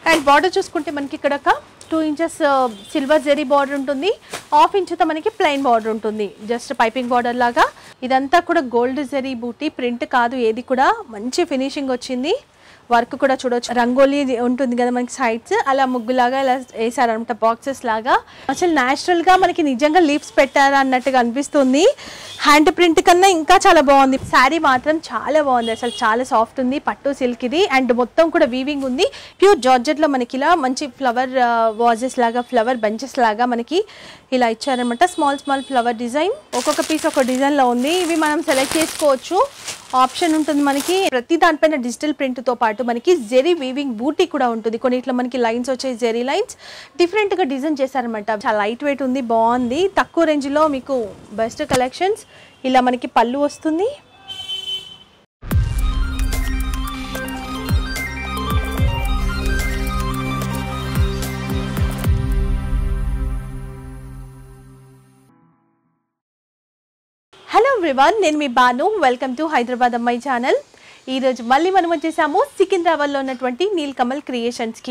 and border చూసుకుంటే మనకి ఇక్కడ ఒక two inches silver zari border ఉంటుంది హాఫ్ ఇంచుతో మనకి ప్లెయిన్ బార్డర్ ఉంటుంది జస్ట్ పైపింగ్ బార్డర్ లాగా ఇదంతా కూడా గోల్డ్ జెరీ బూటీ ప్రింట్ కాదు ఏది కూడా మంచి ఫినిషింగ్ వచ్చింది వర్క్ కూడా చూడొచ్చు రంగోలీ ఉంటుంది కదా మనకి సైడ్స్ అలా ముగ్గులాగా ఇలా వేసారనమాట బాక్సెస్ లాగా అసలు natural గా మనకి నిజంగా లీవ్స్ పెట్టారా అన్నట్టుగా అనిపిస్తుంది హ్యాండ్ ప్రింట్ కన్నా ఇంకా చాలా బాగుంది శారీ మాత్రం చాలా బాగుంది అసలు చాలా సాఫ్ట్ ఉంది పట్టు సిల్క్ ఇది అండ్ మొత్తం కూడా వీవింగ్ ఉంది ప్యూర్ జార్జెట్ లో మనకి ఇలా మంచి ఫ్లవర్ వాజెస్ లాగా ఫ్లవర్ బంచెస్ లాగా మనకి ఇలా ఇచ్చారనమాట స్మాల్ స్మాల్ ఫ్లవర్ డిజైన్ ఒక్కొక్క పీస్ ఒక డిజైన్ లో ఉంది ఇవి మనం సెలెక్ట్ చేసుకోవచ్చు ఆప్షన్ ఉంటుంది మనకి ప్రతి దానిపైన డిజిటల్ ప్రింట్ తో పాటు మనకి జెరీ వీవింగ్ బూటీ కూడా ఉంటుంది కొన్నిట్లో మనకి లైన్స్ వచ్చాయి జెరీ లైన్స్ డిఫరెంట్ గా డిజైన్ చేశారనమాట చాలా లైట్ వెయిట్ ఉంది బాగుంది తక్కువ రేంజ్ లో మీకు బెస్ట్ కలెక్షన్స్ ఇలా మనకి పళ్ళు వస్తుంది హలో ఎవ్రీవన్ నేను మీ బాను వెల్కమ్ టు హైదరాబాద్ అమ్మాయి ఛానల్ ఈరోజు మళ్ళీ మనం వచ్చేసాము సికింద్రాబాద్లో ఉన్నటువంటి నీల్ కమల్ క్రియేషన్స్కి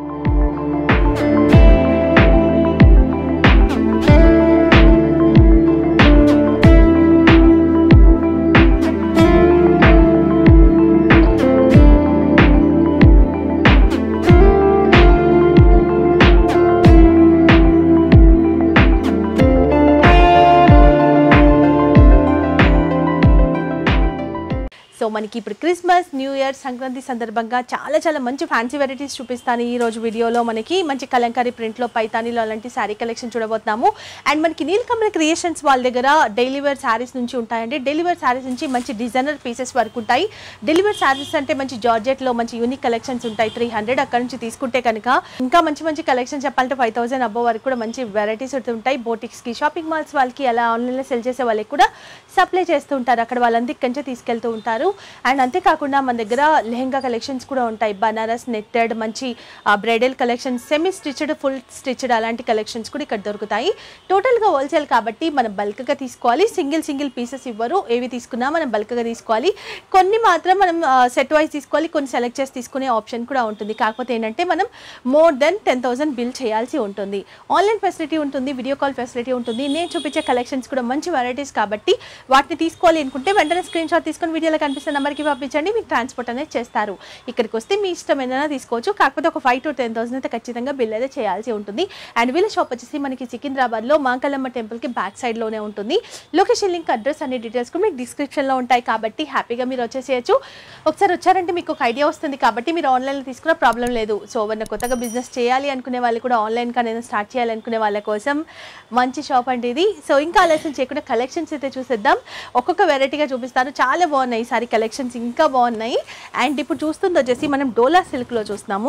సో మనకి ఇప్పుడు క్రిస్మస్ న్యూ ఇయర్ సంక్రాంతి సందర్భంగా చాలా చాలా మంచి ఫ్యాన్సీ వెరైటీస్ చూపిస్తాను ఈ రోజు వీడియోలో మనకి మంచి కలంకారీ ప్రింట్లో పైతానీలో అలాంటి శారీ కలెక్షన్ చూడబోతున్నాము అండ్ మనకి నీలకమల క్రియేషన్స్ వాళ్ళ దగ్గర డైలీ వేర్ శారీస్ నుంచి ఉంటాయండి డైలీ వేర్ శారీస్ నుంచి మంచి డిజైనర్ పీసెస్ వరకు ఉంటాయి డైలీ వేర్ శారీస్ అంటే మంచి జార్జెట్లో మంచి యూనిక్ కలెక్షన్స్ ఉంటాయి త్రీ హండ్రెడ్ అక్కడ నుంచి తీసుకుంటే కనుక ఇంకా మంచి మంచి కలెక్షన్ చెప్పాలంటే ఫైవ్ థౌసండ్ అబ్బో వరకు కూడా మంచి వెరైటీస్ ఉంటాయి బోటిక్స్కి షాపింగ్ మాల్స్ వాళ్ళకి అలా ఆన్లైన్లో సెల్ చేసే వాళ్ళకి కూడా సప్లై చేస్తూ ఉంటారు అక్కడ వాళ్ళందరి కంటే తీసుకెళ్తూ ఉంటారు అండ్ అంతేకాకుండా మన దగ్గర లెహెంగా కలెక్షన్స్ కూడా ఉంటాయి బనారస్ నెట్టెడ్ మంచి bridal collections semi stitched full stitched అలాంటి కలెక్షన్స్ కూడా ఇక్కడ దొరుకుతాయి టోటల్గా హోల్సేల్ కాబట్టి మనం బల్క్గా తీసుకోవాలి సింగిల్ సింగిల్ పీసెస్ ఇవ్వరు ఏవి తీసుకున్నా మనం బల్క్గా తీసుకోవాలి కొన్ని మాత్రం మనం సెట్ వైజ్ తీసుకోవాలి కొన్ని సెలెక్ట్ చేసి తీసుకునే ఆప్షన్ కూడా ఉంటుంది కాకపోతే ఏంటంటే మనం more than ten thousand bill చేయాల్సి ఉంటుంది ఆన్లైన్ ఫెసిలిటీ ఉంటుంది వీడియో కాల్ ఫెసిలిటీ ఉంటుంది నేను చూపించే కలెక్షన్స్ కూడా మంచి వెరైటీస్ కాబట్టి వాటిని తీసుకోవాలి అనుకుంటే వెంటనే స్క్రీన్ షాట్ తీసుకొని వీడియోలో కనిపిస్తున్న నెంబర్కి పంపించండి మీకు ట్రాన్స్పోర్ట్ అనేది చేస్తారు ఇక్కడికి వస్తే మీ ఇష్టం ఏదైనా తీసుకోవచ్చు కాకపోతే ఒక ఫైవ్ టు టెన్ థౌసండ్ అయితే ఖచ్చితంగా బిల్ అయితే చేయాల్సి ఉంటుంది అండ్ వీళ్ళ షాప్ వచ్చేసి మనకి సికింద్రాబాద్లో మాంకలమ్మ టెంపుల్కి బ్యాక్ సైడ్లోనే ఉంటుంది లొకేషన్ లింక్ అడ్రస్ అనే డీటెయిల్స్ కూడా మీకు డిస్క్రిప్షన్లో ఉంటాయి కాబట్టి హ్యాపీగా మీరు వచ్చేసేయచ్చు ఒకసారి వచ్చారంటే మీకు ఒక ఐడియా వస్తుంది కాబట్టి మీరు ఆన్లైన్లో తీసుకున్న ప్రాబ్లం లేదు సో ఎవరైనా కొత్తగా బిజినెస్ చేయాలి అనుకునే వాళ్ళు కూడా ఆన్లైన్ కానీ స్టార్ట్ చేయాలనుకునే వాళ్ళ కోసం మంచి షాప్ అంటే ఇది సో ఇంకా ఆలస్యం చేయకుండా కలెక్షన్స్ అయితే చూసేద్దాం ఒక్కొక్క వెరైటీగా చూపిస్తాను చాలా బాగున్నాయి ఈసారి కలెక్షన్స్ ఇంకా బాగున్నాయి అండ్ ఇప్పుడు చూస్తుంది వచ్చేసి మనం డోలా సిల్క్లో చూస్తున్నాము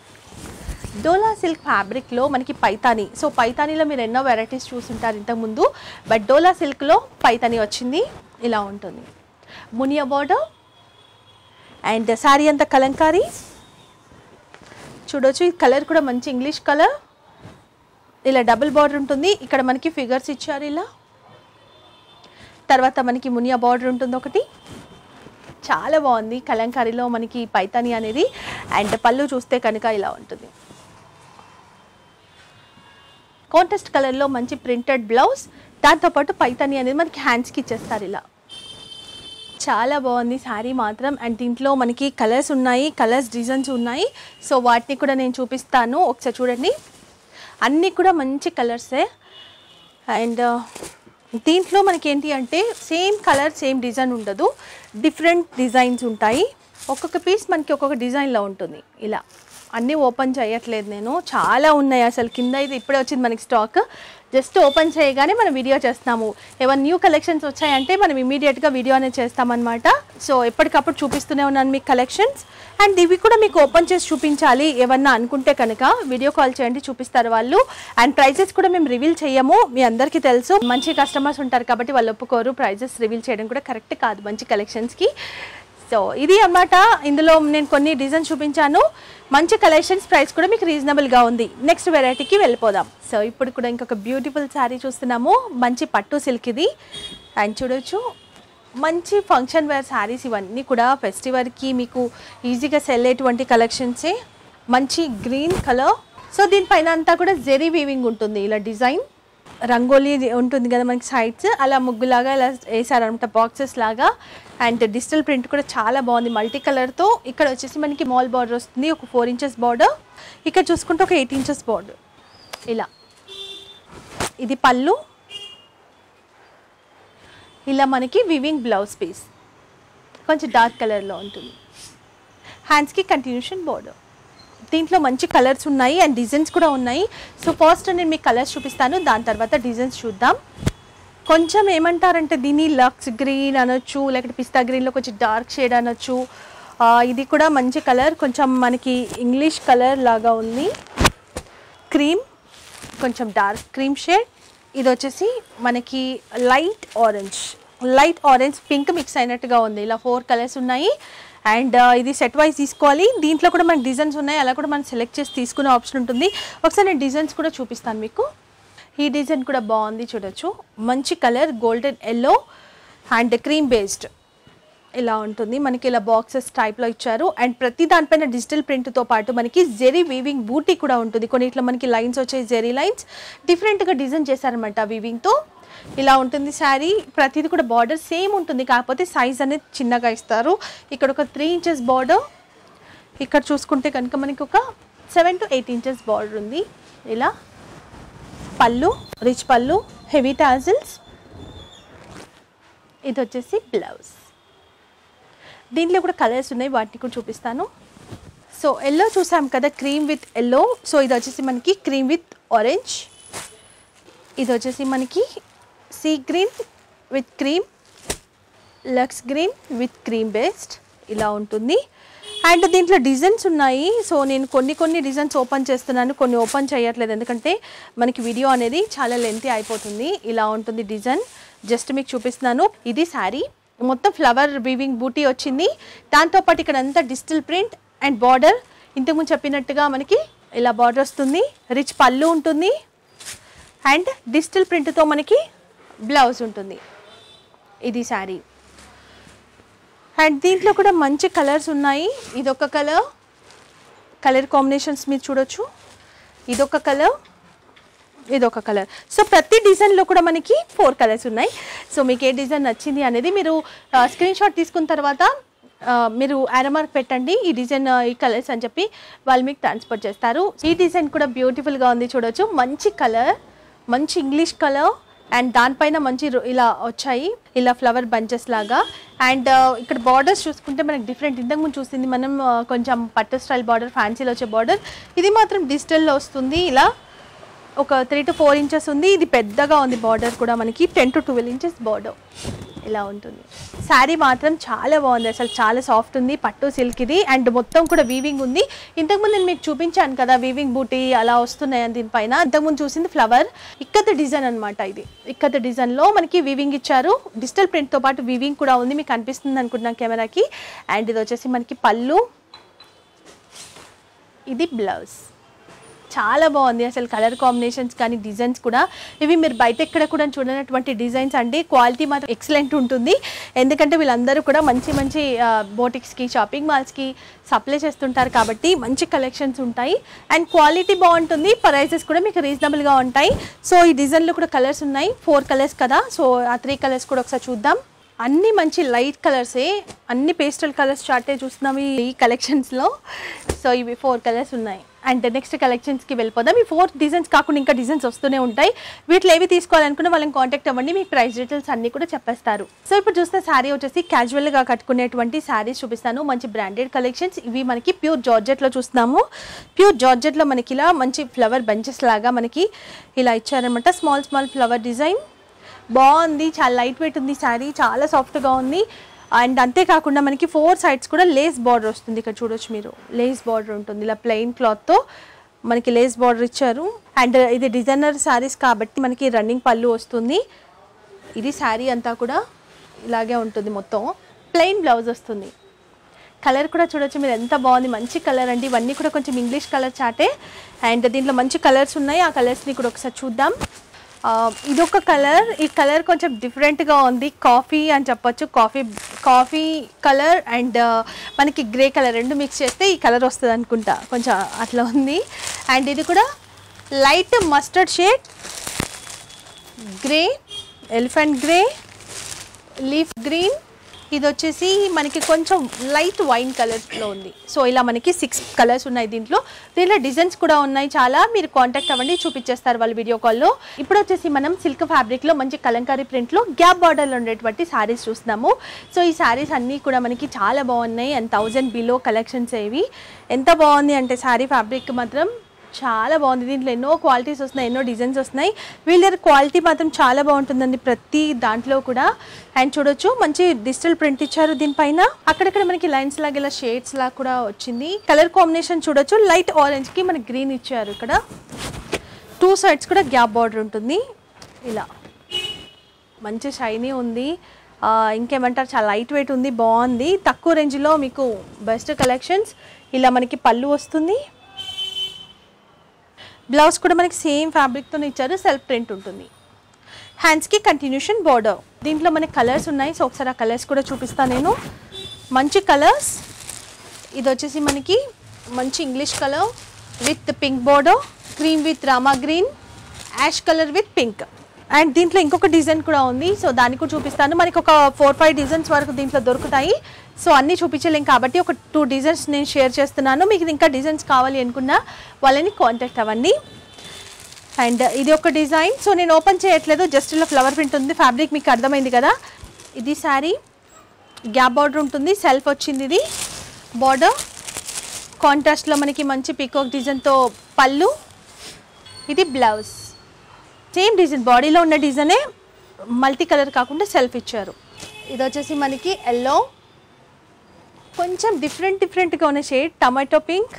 డోలా సిల్క్ ఫ్యాబ్రిక్లో మనకి పైతాని సో పైతానీలో మీరు ఎన్నో వెరైటీస్ చూసుంటారు ఇంతకుముందు బట్ డోలా సిల్క్లో పైతాని వచ్చింది ఇలా ఉంటుంది మునియా బార్డర్ అండ్ శారీ అంతా కలంకారీ చూడొచ్చు ఈ కలర్ కూడా మంచి ఇంగ్లీష్ కలర్ ఇలా డబుల్ బార్డర్ ఉంటుంది ఇక్కడ మనకి ఫిగర్స్ ఇచ్చారు ఇలా తర్వాత మనకి మునియా బార్డర్ ఉంటుంది ఒకటి చాలా బాగుంది కలంకారీలో మనకి పైతాని అనేది అండ్ పళ్ళు చూస్తే కనుక ఇలా ఉంటుంది కాంటెస్ట్ కలర్లో మంచి ప్రింటెడ్ బ్లౌజ్ దాంతోపాటు పైతాని అనేది మనకి హ్యాండ్స్కి ఇచ్చేస్తారు ఇలా చాలా బాగుంది శారీ మాత్రం అండ్ దీంట్లో మనకి కలర్స్ ఉన్నాయి కలర్స్ డిజైన్స్ ఉన్నాయి సో వాటిని కూడా నేను చూపిస్తాను ఒకసారి చూడండి అన్నీ కూడా మంచి కలర్సే అండ్ దీంట్లో మనకి ఏంటి అంటే సేమ్ కలర్ సేమ్ డిజైన్ ఉండదు డిఫరెంట్ డిజైన్స్ ఉంటాయి ఒక్కొక్క పీస్ మనకి ఒక్కొక్క డిజైన్లో ఉంటుంది ఇలా అన్నీ ఓపెన్ చేయట్లేదు నేను చాలా ఉన్నాయి అసలు కింద ఇది ఇప్పుడే వచ్చింది మనకి స్టాక్ జస్ట్ ఓపెన్ చేయగానే మనం వీడియో చేస్తాము ఏమైనా న్యూ కలెక్షన్స్ వచ్చాయంటే మనం ఇమీడియట్గా వీడియో అనేది చేస్తామన్నమాట సో ఎప్పటికప్పుడు చూపిస్తూనే ఉన్నాను మీకు కలెక్షన్స్ అండ్ ఇవి కూడా మీకు ఓపెన్ చేసి చూపించాలి ఏమన్నా అనుకుంటే కనుక వీడియో కాల్ చేయండి చూపిస్తారు వాళ్ళు అండ్ ప్రైజెస్ కూడా మేము రివీల్ చేయము మీ అందరికీ తెలుసు మంచి కస్టమర్స్ ఉంటారు కాబట్టి వాళ్ళు ఒప్పుకోరు ప్రైజెస్ రివీల్ చేయడం కూడా కరెక్ట్ కాదు మంచి కలెక్షన్స్కి సో ఇది అన్నమాట ఇందులో నేను కొన్ని డిజైన్స్ చూపించాను మంచి కలెక్షన్స్ ప్రైస్ కూడా మీకు రీజనబుల్గా ఉంది నెక్స్ట్ వెరైటీకి వెళ్ళిపోదాం సో ఇప్పుడు కూడా ఇంకొక బ్యూటిఫుల్ శారీ చూస్తున్నాము మంచి పట్టు సిల్క్ ఇది అండ్ చూడొచ్చు మంచి ఫంక్షన్ వేర్ శారీస్ ఇవన్నీ కూడా ఫెస్టివల్కి మీకు ఈజీగా సెల్ అయ్యేటువంటి కలెక్షన్సే మంచి గ్రీన్ కలర్ సో దీనిపైన అంతా కూడా జెరీ వీవింగ్ ఉంటుంది ఇలా డిజైన్ రంగోలీ ఉంటుంది కదా మనకి సైడ్స్ అలా ముగ్గులాగా ఇలా వేసారనమాట బాక్సెస్ లాగా అండ్ డిజిటల్ ప్రింట్ కూడా చాలా బాగుంది మల్టీ కలర్తో ఇక్కడ వచ్చేసి మనకి మాల్ బార్డర్ వస్తుంది ఒక ఫోర్ ఇంచెస్ బార్డర్ ఇక్కడ చూసుకుంటే ఒక ఎయిట్ ఇంచెస్ బార్డర్ ఇలా ఇది పళ్ళు ఇలా మనకి వివింగ్ బ్లౌజ్ పీస్ కొంచెం డార్క్ కలర్లో ఉంటుంది హ్యాండ్స్కి కంటిన్యూషన్ బోర్డర్ దీంట్లో మంచి కలర్స్ ఉన్నాయి అండ్ డిజైన్స్ కూడా ఉన్నాయి సో ఫస్ట్ నేను మీకు కలర్స్ చూపిస్తాను దాని తర్వాత డిజైన్స్ చూద్దాం కొంచెం ఏమంటారంటే దీన్ని లక్స్ గ్రీన్ అనొచ్చు లేకపోతే పిస్తా గ్రీన్లో కొంచెం డార్క్ షేడ్ అనొచ్చు ఆ, ఇది కూడా మంచి కలర్ కొంచెం మనకి ఇంగ్లీష్ కలర్ లాగా ఉంది క్రీమ్ కొంచెం డార్క్ క్రీమ్ షేడ్ ఇది వచ్చేసి మనకి light orange light orange pink mix అయినట్టుగా ఉంది ఇలా ఫోర్ కలర్స్ ఉన్నాయి అండ్ ఇది సెట్ వైజ్ తీసుకోవాలి దీంట్లో కూడా మనకి డిజైన్స్ ఉన్నాయి అలా కూడా మనం సెలెక్ట్ చేసి తీసుకునే ఆప్షన్ ఉంటుంది ఒకసారి నేను డిజైన్స్ కూడా చూపిస్తాను మీకు ఈ డిజైన్ కూడా బాగుంది చూడొచ్చు మంచి colour golden yellow and cream based ఇలా ఉంటుంది మనకి ఇలా బాక్సెస్ టైప్లో ఇచ్చారు అండ్ ప్రతి దానిపైన డిజిటల్ ప్రింట్తో పాటు మనకి జెరీ వీవింగ్ బూటీ కూడా ఉంటుంది కొన్నిట్లో మనకి లైన్స్ వచ్చాయి జెరీ లైన్స్ డిఫరెంట్గా డిజైన్ చేశారనమాట వీవింగ్తో ఇలా ఉంటుంది శారీ ప్రతిది కూడా బార్డర్ సేమ్ ఉంటుంది కాకపోతే సైజ్ అనేది చిన్నగా ఇస్తారు ఇక్కడ ఒక త్రీ ఇంచెస్ బార్డర్ ఇక్కడ చూసుకుంటే కనుక మనకి ఒక seven to eight inches border ఉంది ఇలా పళ్ళు రిచ్ పళ్ళు హెవీ టాజిల్స్ ఇది వచ్చేసి బ్లౌజ్ దీంట్లో కూడా కలర్స్ ఉన్నాయి వాటిని కూడా చూపిస్తాను సో ఎల్లో చూసాం కదా క్రీమ్ విత్ ఎల్లో సో ఇది వచ్చేసి మనకి క్రీమ్ విత్ ఆరెంజ్ ఇది వచ్చేసి మనకి sea green with cream lux green with cream based ఇలా ఉంటుంది అండ్ దీంట్లో డిజైన్స్ ఉన్నాయి సో నేను కొన్ని కొన్ని డిజైన్స్ ఓపెన్ చేస్తున్నాను కొన్ని ఓపెన్ చేయట్లేదు ఎందుకంటే మనకి వీడియో అనేది చాలా లెంతీ అయిపోతుంది ఇలా ఉంటుంది డిజైన్ జస్ట్ మీకు చూపిస్తున్నాను ఇది శారీ మొత్తం ఫ్లవర్ వీవింగ్ బూటీ వచ్చింది దాంతోపాటు ఇక్కడ అంతా డిజిటల్ ప్రింట్ అండ్ బార్డర్ ఇంతకుముందు చెప్పినట్టుగా మనకి ఇలా బార్డర్ వస్తుంది రిచ్ పళ్ళు ఉంటుంది అండ్ డిజిటల్ ప్రింట్తో మనకి బ్లౌజ్ ఉంటుంది ఇది శారీ అండ్ దీంట్లో కూడా మంచి కలర్స్ ఉన్నాయి ఇదొక కలర్ కలర్ కాంబినేషన్స్ మీరు చూడొచ్చు ఇదొక కలర్ ఇదొక కలర్ సో ప్రతి డిజైన్లో కూడా మనకి ఫోర్ కలర్స్ ఉన్నాయి సో మీకు ఏ డిజైన్ నచ్చింది అనేది మీరు స్క్రీన్ షాట్ తీసుకున్న తర్వాత ఆ, మీరు యారమార్క్ పెట్టండి ఈ డిజైన్ ఈ కలర్స్ అని చెప్పి వాళ్ళు మీకు ట్రాన్స్ఫర్ చేస్తారు ఈ డిజైన్ కూడా బ్యూటిఫుల్గా ఉంది చూడొచ్చు మంచి కలర్ మంచి ఇంగ్లీష్ కలర్ అండ్ దానిపైన మంచి రు- ఇలా వచ్చాయి ఇలా ఫ్లవర్ బంచెస్ లాగా అండ్ ఇక్కడ బార్డర్స్ చూసుకుంటే మనకి డిఫరెంట్ ఇంతకు ముందు చూసింది మనం ఆ, కొంచెం పట్టు స్టైల్ బార్డర్ ఫ్యాన్సీలో వచ్చే బార్డర్ ఇది మాత్రం డిజిటల్లో వస్తుంది ఇలా ఒక త్రీ టు ఫోర్ ఇంచెస్ ఉంది ఇది పెద్దగా ఉంది బార్డర్ కూడా మనకి ten to twelve inches border ఇలా ఉంటుంది శారీ మాత్రం చాలా బాగుంది అసలు చాలా సాఫ్ట్ ఉంది పట్టు సిల్క్ ఇది అండ్ మొత్తం కూడా వీవింగ్ ఉంది ఇంతకుముందు నేను మీకు చూపించాను కదా వీవింగ్ బూటీ అలా వస్తున్నాయని దీనిపైన ఇంతకుముందు చూసింది ఫ్లవర్ ఇక్కత డిజైన్ అనమాట ఇది ఇక్కత డిజైన్లో మనకి వీవింగ్ ఇచ్చారు డిజిటల్ ప్రింట్తో పాటు వీవింగ్ కూడా ఉంది మీకు కనిపిస్తుంది అనుకుంటున్నాను కెమెరాకి అండ్ ఇది వచ్చేసి మనకి పళ్ళు ఇది బ్లౌజ్ చాలా బాగుంది అసలు కలర్ కాంబినేషన్స్ కానీ డిజైన్స్ కూడా ఇవి మీరు బయట ఎక్కడ కూడా చూడనటువంటి డిజైన్స్ అండి క్వాలిటీ మాత్రం ఎక్సలెంట్ ఉంటుంది ఎందుకంటే వీళ్ళందరూ కూడా మంచి మంచి బోటిక్స్కి షాపింగ్ మాల్స్కి సప్లై చేస్తుంటారు కాబట్టి మంచి కలెక్షన్స్ ఉంటాయి అండ్ క్వాలిటీ బాగుంటుంది ప్రైసెస్ కూడా మీకు రీజనబుల్గా ఉంటాయి సో ఈ డిజైన్లో కూడా కలర్స్ ఉన్నాయి ఫోర్ కలర్స్ కదా సో ఆ త్రీ కలర్స్ కూడా ఒకసారి చూద్దాం అన్ని మంచి లైట్ కలర్సే అన్ని పేస్టల్ కలర్స్ చార్టే చూస్తున్నాం ఈ ఈ కలెక్షన్స్లో సో ఇవి ఫోర్ కలర్స్ ఉన్నాయి అండ్ నెక్స్ట్ కలెక్షన్స్కి వెళ్ళిపోదాం ఈ ఫోర్ డిజైన్స్ కాకుండా ఇంకా డిజైన్స్ వస్తూనే ఉంటాయి వీటిలో ఏవి తీసుకోవాలనుకున్న వాళ్ళని కాంటాక్ట్ అవ్వండి మీకు ప్రైస్ డీటెయిల్స్ అన్ని కూడా చెప్పేస్తారు సో ఇప్పుడు చూస్తే శారీ వచ్చేసి క్యాజువల్గా కట్టుకునేటువంటి శారీస్ చూపిస్తాను మంచి బ్రాండెడ్ కలెక్షన్స్ ఇవి మనకి ప్యూర్ జార్జెట్లో చూస్తున్నాము ప్యూర్ జార్జెట్లో మనకి ఇలా మంచి ఫ్లవర్ బంచెస్ లాగా మనకి ఇలా ఇచ్చారనమాట స్మాల్ స్మాల్ ఫ్లవర్ డిజైన్ బాగుంది చాలా లైట్ వెయిట్ ఉంది శారీ చాలా సాఫ్ట్గా ఉంది అండ్ అంతేకాకుండా మనకి ఫోర్ సైడ్స్ కూడా లేస్ బార్డర్ వస్తుంది ఇక్కడ చూడొచ్చు మీరు లేస్ బార్డర్ ఉంటుంది ఇలా ప్లెయిన్ క్లాత్తో మనకి లేస్ బార్డర్ ఇచ్చారు అండ్ ఇది డిజైనర్ శారీస్ కాబట్టి మనకి రన్నింగ్ పళ్ళు వస్తుంది ఇది శారీ అంతా కూడా ఇలాగే ఉంటుంది మొత్తం ప్లెయిన్ బ్లౌజ్ వస్తుంది కలర్ కూడా చూడొచ్చు మీరు ఎంత బాగుంది మంచి కలర్ అండి ఇవన్నీ కూడా కొంచెం ఇంగ్లీష్ కలర్ చాటే అండ్ దీంట్లో మంచి కలర్స్ ఉన్నాయి ఆ కలర్స్ని కూడా ఒకసారి చూద్దాం ఆ, ఇదొక కలర్ ఈ కలర్ కొంచెం డిఫరెంట్గా ఉంది కాఫీ అని చెప్పొచ్చు కాఫీ కాఫీ కలర్ అండ్ మనకి గ్రే కలర్ రెండు మిక్స్ చేస్తే ఈ కలర్ వస్తుంది అనుకుంటా కొంచెం అట్లా ఉంది అండ్ ఇది కూడా light mustard shade grey elephant grey leaf green ఇది వచ్చేసి మనకి కొంచెం లైట్ వైన్ కలర్లో ఉంది సో ఇలా మనకి సిక్స్ కలర్స్ ఉన్నాయి దీంట్లో దీంట్లో డిజైన్స్ కూడా ఉన్నాయి చాలా మీరు కాంటాక్ట్ అవ్వండి చూపించేస్తారు వాళ్ళు వీడియో కాల్లో ఇప్పుడు వచ్చేసి మనం సిల్క్ ఫ్యాబ్రిక్లో మంచి కలంకారీ ప్రింట్లో గ్యాప్ బార్డర్లో ఉండేటువంటి శారీస్ చూస్తున్నాము సో ఈ శారీస్ అన్నీ కూడా మనకి చాలా బాగున్నాయి అండ్ థౌజండ్ బిలో కలెక్షన్స్ ఏవి ఎంత బాగుంది అంటే శారీ ఫ్యాబ్రిక్ మాత్రం చాలా బాగుంది దీంట్లో ఎన్నో క్వాలిటీస్ వస్తున్నాయి ఎన్నో డిజైన్స్ వస్తున్నాయి వీళ్ళ దగ్గర క్వాలిటీ మాత్రం చాలా బాగుంటుందండి ప్రతి దాంట్లో కూడా అండ్ చూడొచ్చు మంచి డిజిటల్ ప్రింట్ ఇచ్చారు దీనిపైన అక్కడక్కడ మనకి లైన్స్ లాగా ఇలా షేడ్స్ లాగా కూడా వచ్చింది కలర్ కాంబినేషన్ చూడొచ్చు లైట్ ఆరెంజ్ కి మనకి గ్రీన్ ఇచ్చారు ఇక్కడ టూ సైడ్స్ కూడా గ్యాప్ బార్డర్ ఉంటుంది ఇలా మంచి షైనీ ఉంది ఆ, ఇంకేమంటారు చాలా లైట్ వెయిట్ ఉంది బాగుంది తక్కువ రేంజ్లో మీకు బెస్ట్ కలెక్షన్స్ ఇలా మనకి పళ్ళు వస్తుంది బ్లౌజ్ కూడా మనకి సేమ్ ఫ్యాబ్రిక్తో ఇచ్చారు సెల్ఫ్ ప్రింట్ ఉంటుంది హ్యాండ్స్కి కంటిన్యూషన్ బార్డర్ దీంట్లో మనకి కలర్స్ ఉన్నాయి సో ఒకసారి ఆ కలర్స్ కూడా చూపిస్తాను నేను మంచి కలర్స్ ఇది వచ్చేసి మనకి మంచి English colour with pink border cream with Rama green ash colour with pink and దీంట్లో ఇంకొక డిజైన్ కూడా ఉంది సో దాన్ని కూడా చూపిస్తాను మనకి ఒక ఫోర్ ఫైవ్ డిజైన్స్ వరకు దీంట్లో దొరుకుతాయి సో అన్నీ చూపించలేం కాబట్టి ఒక టూ డిజైన్స్ నేను షేర్ చేస్తున్నాను మీకు ఇంకా డిజైన్స్ కావాలి అనుకున్నా వాళ్ళని కాంటాక్ట్ అవ్వండి అండ్ ఇది ఒక డిజైన్ సో నేను ఓపెన్ చేయట్లేదు జస్ట్ ఇలా ఫ్లవర్ ప్రింట్ ఉంది ఫ్యాబ్రిక్ మీకు అర్థమైంది కదా ఇది శారీ గ్యాప్ బార్డర్ ఉంటుంది సెల్ఫ్ వచ్చింది ఇది బార్డర్ కాంట్రాస్ట్లో మనకి మంచి పికాక్ డిజైన్తో పళ్ళు ఇది బ్లౌజ్ సేమ్ డిజైన్ బాడీలో ఉన్న డిజైనే మల్టీ కలర్ కాకుండా సెల్ఫ్ ఇచ్చారు ఇది వచ్చేసి మనకి ఎల్లో కొంచెం డిఫరెంట్ డిఫరెంట్గా ఉన్న shade tomato pink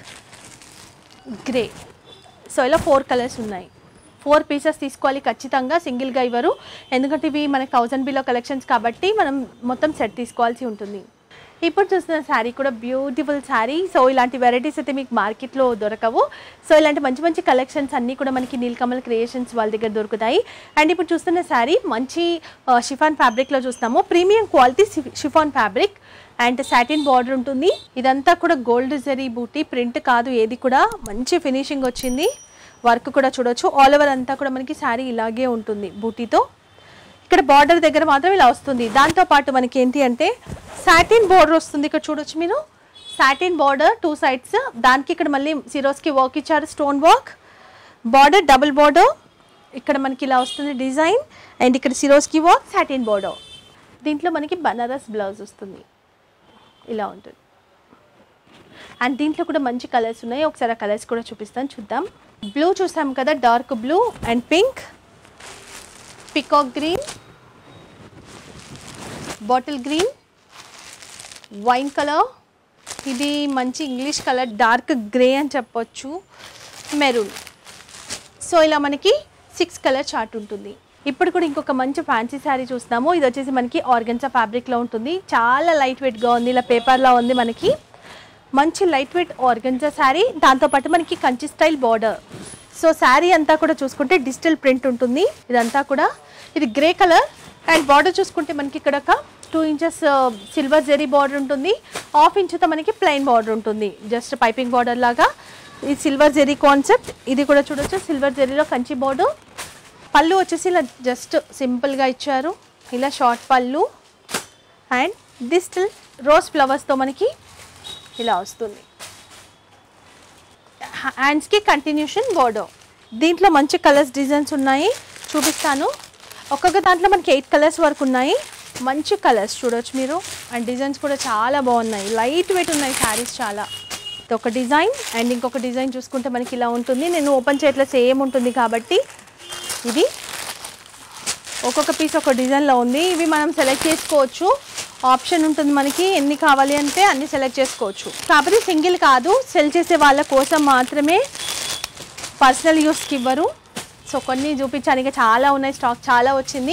grey so ఇలా ఫోర్ కలర్స్ ఉన్నాయి ఫోర్ పీసెస్ తీసుకోవాలి ఖచ్చితంగా సింగిల్గా ఇవ్వరు ఎందుకంటే ఇవి మనకి థౌజండ్ బిలో కలెక్షన్స్ కాబట్టి మనం మొత్తం సెట్ తీసుకోవాల్సి ఉంటుంది ఇప్పుడు చూస్తున్న శారీ కూడా బ్యూటిఫుల్ శారీ సో ఇలాంటి వెరైటీస్ అయితే మీకు మార్కెట్లో దొరకవు సో ఇలాంటి మంచి మంచి కలెక్షన్స్ అన్నీ కూడా మనకి నీలకమల్ క్రియేషన్స్ వాళ్ళ దగ్గర దొరుకుతాయి అండ్ ఇప్పుడు చూస్తున్న శారీ మంచి షిఫాన్ ఫ్యాబ్రిక్లో చూస్తున్నాము premium quality chiffon fabric and satin border ఉంటుంది ఇదంతా కూడా గోల్డ్ జరీ బూటీ ప్రింట్ కాదు ఏది కూడా మంచి ఫినిషింగ్ వచ్చింది వర్క్ కూడా చూడొచ్చు ఆల్ ఓవర్ అంతా కూడా మనకి శారీ ఇలాగే ఉంటుంది బూటీతో ఇక్కడ బార్డర్ దగ్గర మాత్రం ఇలా వస్తుంది దాంతో పాటు మనకి ఏంటి అంటే సాటిన్ బార్డర్ వస్తుంది ఇక్కడ చూడొచ్చు మీరు సాటిన్ బార్డర్ టూ సైడ్స్ దానికి ఇక్కడ మళ్ళీ సిరోస్కి వర్క్ ఇచ్చారు stone work border double border ఇక్కడ మనకి ఇలా వస్తుంది డిజైన్ అండ్ ఇక్కడ సిరోస్కి వర్క్ సాటిన్ బార్డర్ దీంట్లో మనకి బనారస్ బ్లౌజ్ వస్తుంది ఇలా ఉంటుంది అండ్ దీంట్లో కూడా మంచి కలర్స్ ఉన్నాయి ఒకసారి ఆ కలర్స్ కూడా చూపిస్తాను చూద్దాం బ్లూ చూసాం కదా dark blue and pink peacock green bottle green wine colour ఇది మంచి ఇంగ్లీష్ కలర్ డార్క్ గ్రే అని చెప్పొచ్చు మెరూన్ సో ఇలా మనకి సిక్స్ కలర్ చార్ట్ ఉంటుంది ఇప్పుడు కూడా ఇంకొక మంచి ఫ్యాన్సీ శారీ చూస్తున్నాము ఇది వచ్చేసి మనకి ఆర్గన్సా ఫ్యాబ్రిక్లో ఉంటుంది చాలా లైట్ వెయిట్గా ఉంది ఇలా పేపర్లో ఉంది మనకి మంచి లైట్ వెయిట్ ఆర్గన్జా శారీ దాంతోపాటు మనకి Kanchi style border so sari అంతా కూడా చూసుకుంటే డిజిటల్ ప్రింట్ ఉంటుంది ఇదంతా కూడా ఇది గ్రే కలర్ అండ్ బార్డర్ చూసుకుంటే మనకి ఇక్కడ ఒక two inches silver zari border ఉంటుంది హాఫ్ ఇంచుతో మనకి ప్లెయిన్ బార్డర్ ఉంటుంది జస్ట్ పైపింగ్ బార్డర్ లాగా ఈ సిల్వర్ జెరీ కాన్సెప్ట్ ఇది కూడా చూడొచ్చు సిల్వర్ జెరీలో కంచి బార్డర్ పళ్ళు వచ్చేసి ఇలా జస్ట్ సింపుల్గా ఇచ్చారు ఇలా షార్ట్ పళ్ళు అండ్ డిజిటల్ రోజ్ ఫ్లవర్స్తో మనకి ఇలా వస్తుంది హ్యాండ్స్కి కంటిన్యూషన్ బోర్డర్ దీంట్లో మంచి కలర్స్ డిజైన్స్ ఉన్నాయి చూపిస్తాను ఒక్కొక్క దాంట్లో మనకి ఎయిట్ కలర్స్ వరకు ఉన్నాయి మంచి కలర్స్ చూడొచ్చు మీరు అండ్ డిజైన్స్ కూడా చాలా బాగున్నాయి లైట్ వెయిట్ ఉన్నాయి శారీస్ చాలా ఇది ఒక డిజైన్ అండ్ ఇంకొక డిజైన్ చూసుకుంటే మనకి ఇలా ఉంటుంది నేను ఓపెన్ చేయట్లే సేమ్ ఉంటుంది కాబట్టి ఇది ఒక్కొక్క పీస్ ఒక డిజైన్లో ఉంది ఇవి మనం సెలెక్ట్ చేసుకోవచ్చు ఆప్షన్ ఉంటుంది మనకి ఎన్ని కావాలి అంటే అన్ని సెలెక్ట్ చేసుకోవచ్చు కాకపోతే సింగిల్ కాదు సెల్ చేసే వాళ్ళ కోసం మాత్రమే పర్సనల్ యూస్కి ఇవ్వరు సో కొన్ని చూపించడానికి చాలా ఉన్నాయి స్టాక్ చాలా వచ్చింది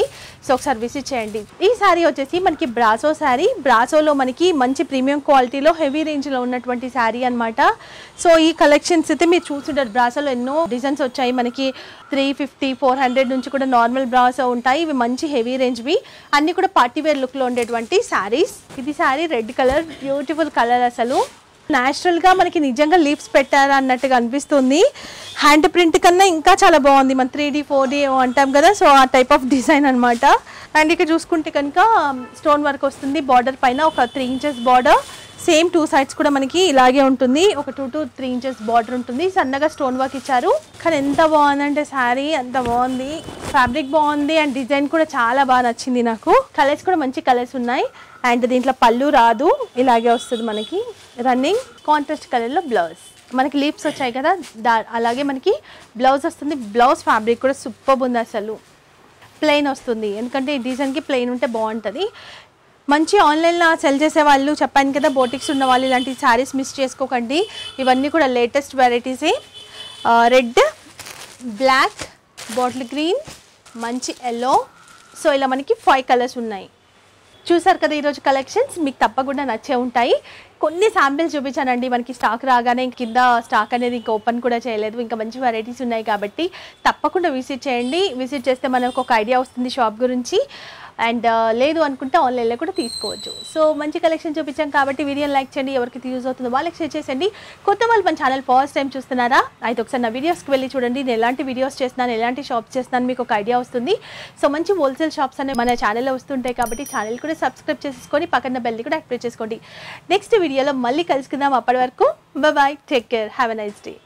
సో ఒకసారి విజిట్ చేయండి ఈ శారీ వచ్చేసి మనకి బ్రాసో శారీ బ్రాసోలో మనకి మంచి ప్రీమియం క్వాలిటీలో హెవీ రేంజ్లో ఉన్నటువంటి శారీ అన్నమాట సో ఈ కలెక్షన్స్ అయితే మీరు చూస్తుంటారు బ్రాసోలో ఎన్నో డిజైన్స్ వచ్చాయి మనకి త్రీ ఫిఫ్టీ ఫోర్ హండ్రెడ్ నుంచి కూడా నార్మల్ బ్రాసో ఉంటాయి ఇవి మంచి హెవీ రేంజ్వి అన్ని కూడా పార్టీ వేర్ లుక్లో ఉండేటువంటి శారీస్ ఇది sari red colour beautiful colour అసలు న్యాచురల్గా మనకి నిజంగా లీవ్స్ పెట్టారా అన్నట్టుగా అనిపిస్తుంది హ్యాండ్ ప్రింట్ కన్నా ఇంకా చాలా బాగుంది మన త్రీ డీ ఫోర్ డీ అంటాం కదా సో ఆ టైప్ ఆఫ్ డిజైన్ అనమాట అండ్ ఇక్కడ చూసుకుంటే కనుక స్టోన్ వర్క్ వస్తుంది బార్డర్ పైన ఒక three inches border same two sides కూడా మనకి ఇలాగే ఉంటుంది ఒక two to three inches border ఉంటుంది సన్నగా స్టోన్ వర్క్ ఇచ్చారు కానీ ఎంత బాగుందంటే శారీ అంత బాగుంది ఫ్యాబ్రిక్ బాగుంది అండ్ డిజైన్ కూడా చాలా బాగా నచ్చింది నాకు కలర్స్ కూడా మంచి కలర్స్ ఉన్నాయి అండ్ దీంట్లో పళ్ళు రాదు ఇలాగే వస్తుంది మనకి రన్నింగ్ కాంట్రాస్ట్ కలర్లో బ్లౌజ్ మనకి లీప్స్ వచ్చాయి కదా దా అలాగే మనకి బ్లౌజ్ వస్తుంది బ్లౌజ్ ఫ్యాబ్రిక్ కూడా సూపర్ ఉంది అసలు ప్లెయిన్ వస్తుంది ఎందుకంటే ఈ డిజైన్కి ప్లెయిన్ ఉంటే బాగుంటుంది మంచి ఆన్లైన్లో సెల్ చేసే వాళ్ళు చెప్పాను కదా బోటిక్స్ ఉన్న వాళ్ళు ఇలాంటి శారీస్ మిస్ చేసుకోకండి ఇవన్నీ కూడా లేటెస్ట్ వెరైటీసే రెడ్ బ్లాక్ బాటిల్ గ్రీన్ మంచి ఎల్లో సో ఇలా మనకి ఫైవ్ కలర్స్ ఉన్నాయి చూసారు కదా ఈరోజు కలెక్షన్స్ మీకు తప్పకుండా నచ్చే ఉంటాయి కొన్ని శాంపిల్స్ చూపించానండి మనకి స్టాక్ రాగానే కింద స్టాక్ అనేది ఇంకా ఓపెన్ కూడా చేయలేదు ఇంకా మంచి వెరైటీస్ ఉన్నాయి కాబట్టి తప్పకుండా విజిట్ చేయండి విజిట్ చేస్తే మనకు ఒక ఐడియా వస్తుంది షాప్ గురించి అండ్ లేదు అనుకుంటే ఆన్లైన్లో కూడా తీసుకోవచ్చు సో మంచి కలెక్షన్ చూపించాం కాబట్టి వీడియోని లైక్ చేయండి ఎవరికి యూజ్ అవుతుందో వాళ్ళకి షేర్ చేసేయండి కొత్త వాళ్ళు మన ఛానల్ ఫస్ట్ టైం చూస్తున్నారా అయితే ఒకసారి నా వీడియోస్కి వెళ్ళి చూడండి నేను ఎలాంటి వీడియోస్ చేస్తున్నాను ఎలాంటి షాప్స్ చేస్తున్నాను మీకు ఒక ఐడియా వస్తుంది సో మంచి హోల్సేల్ షాప్స్ అనేవి మన ఛానల్లో వస్తుంటాయి కాబట్టి ఛానల్ కూడా సబ్స్క్రైబ్ చేసుకొని పక్కన బెల్ కూడా యాక్టివేట్ చేసుకోండి నెక్స్ట్ వీడియోలో మళ్ళీ కలుసుకుందాం అప్పటి వరకు bye take care have a nice day